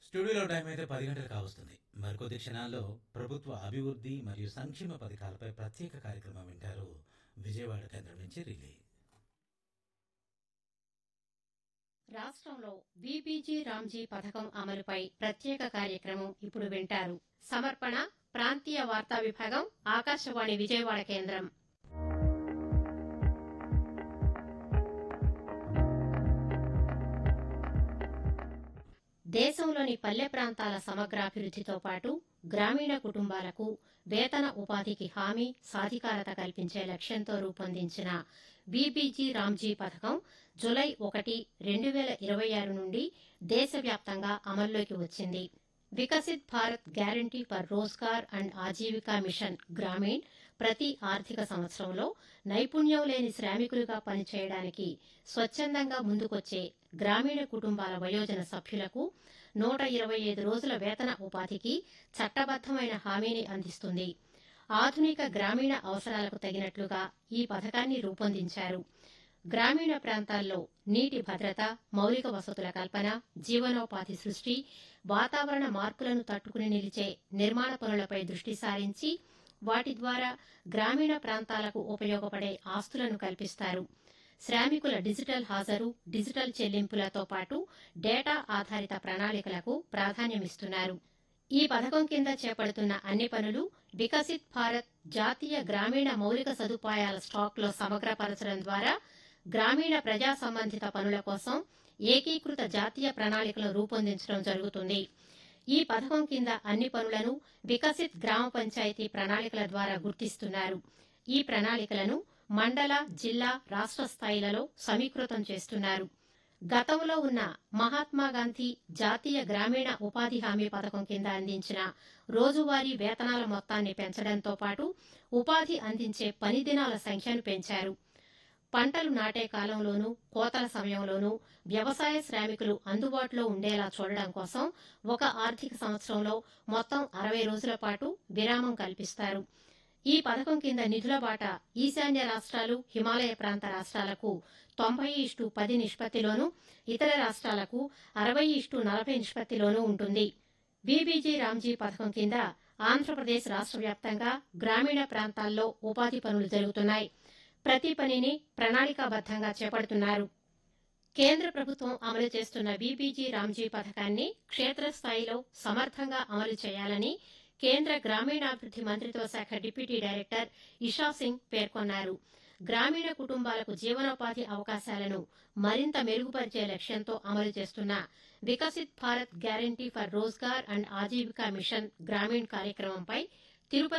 స్టూడియోలో టైం అయితే పది గంటలు కావస్తుంది మరికొద్ది క్షణాల్లో ప్రభుత్వ అభివృద్ధి మరియు సంక్షేమ పథకాలపై ప్రత్యేక కార్యక్రమం వింటారు విజయవాడ కేంద్రం నుంచి రిలే రాష్ట్రంలో బీబీజీ రామ్జీ పథకం అమలుపై ప్రత్యేక కార్యక్రమం ఇప్పుడు వింటారు సమర్పణ ప్రాంతీయ వార్తా విభాగం ఆకాశవాణి విజయవాడ కేంద్రం దేశంలోని పల్లె ప్రాంతాల సమగ్రాభివృద్ధితో పాటు గ్రామీణ కుటుంబాలకు వేతన ఉపాధికి హామీ సాధికారత కల్పించే లక్ష్యంతో రూపొందించిన బీబీజీ రామ్జీ పథకం జులై ఒకటి రెండు వేల ఇరవై ఆరు నుండి దేశవ్యాప్తంగా అమల్లోకి వచ్చింది Viksit Bharat guarantee for Rozgar and Ajeevika mission Gramin ప్రతి ఆర్థిక సంవత్సరంలో నైపుణ్యం లేని శ్రామికులుగా పనిచేయడానికి స్వచ్ఛందంగా ముందుకొచ్చే గ్రామీణ కుటుంబాల వయోజన సభ్యులకు నూట ఇరవై ఐదు రోజుల వేతన ఉపాధికి చట్టబద్దమైన హామీని అందిస్తుంది ఆధునిక గ్రామీణ అవసరాలకు తగినట్లుగా ఈ పథకాన్ని రూపొందించారు గ్రామీణ ప్రాంతాల్లో నీటి భద్రత మౌలిక వసతుల కల్పన జీవనోపాధి సృష్టి వాతావరణ మార్పులను తట్టుకుని నిలిచే నిర్మాణ పనులపై దృష్టి సారించి వాటి ద్వారా గ్రామీణ ప్రాంతాలకు ఉపయోగపడే ఆస్తులను కల్పిస్తారు శ్రామికుల డిజిటల్ హాజరు డిజిటల్ చెల్లింపులతో పాటు డేటా ఆధారిత ప్రణాళికలకు ప్రాధాన్యమిస్తున్నారు ఈ పథకం కింద చేపడుతున్న అన్ని పనులు వికసిత్ భారత్ జాతీయ గ్రామీణ మౌలిక సదుపాయాల స్టాక్లో సమగ్రపరచడం ద్వారా గ్రామీణ ప్రజా సంబంధిత పనుల కోసం ఏకీకృత జాతీయ ప్రణాళికలను రూపొందించడం జరుగుతుంది ఈ పథకం కింద అన్ని పనులను వికసిత్ గ్రామ పంచాయతీ ప్రణాళికల ద్వారా గుర్తిస్తున్నారు ఈ ప్రణాళికలను మండల జిల్లా రాష్ట్ర స్థాయిలలో సమీకృతం చేస్తున్నారు గతంలో ఉన్న మహాత్మాగాంధీ జాతీయ గ్రామీణ ఉపాధి హామీ పథకం కింద అందించిన రోజువారీ వేతనాల మొత్తాన్ని పెంచడంతో పాటు ఉపాధి అందించే పని దినాల సంఖ్యను పెంచారు పంటలు నాటే కాలంలోనూ కోతల సమయంలోనూ వ్యవసాయ శ్రామికులు అందుబాటులో ఉండేలా చూడడం కోసం ఒక ఆర్థిక సంవత్సరంలో మొత్తం అరవై రోజుల పాటు విరామం కల్పిస్తారు ఈ పథకం కింద నిధుల బాట ఈశాన్య రాష్ట్రాలు హిమాలయ ప్రాంత రాష్ట్రాలకు తొంభై ఇష్టు పది నిష్పత్తిలోనూ ఇతర రాష్ట్రాలకు అరవై ఇష్టు నలభై నిష్పత్తిలోనూ ఉంటుంది బీబీజీ రామ్జీ పథకం కింద ఆంధ్రప్రదేశ్ రాష్ట్ర వ్యాప్తంగా గ్రామీణ ప్రాంతాల్లో ఉపాధి పనులు జరుగుతున్నాయి ప్రతి పనిని ప్రణాళికాబద్దంగా చేపడుతున్నారు కేంద్ర ప్రభుత్వం అమలు చేస్తున్న బీబీజీ రామ్జీ పథకాన్ని క్షేత్రస్థాయిలో సమర్థంగా అమలు చేయాలని కేంద్ర గ్రామీణాభివృద్ది మంత్రిత్వ శాఖ డిప్యూటీ డైరెక్టర్ ఇషా సింగ్ పేర్కొన్నారు గ్రామీణ కుటుంబాలకు జీవనోపాధి అవకాశాలను మరింత మెరుగుపరిచే లక్ష్యంతో అమలు చేస్తున్న Viksit Bharat guarantee for Rozgar and Ajeevika mission Gramin కార్యక్రమంపై తిరుపతి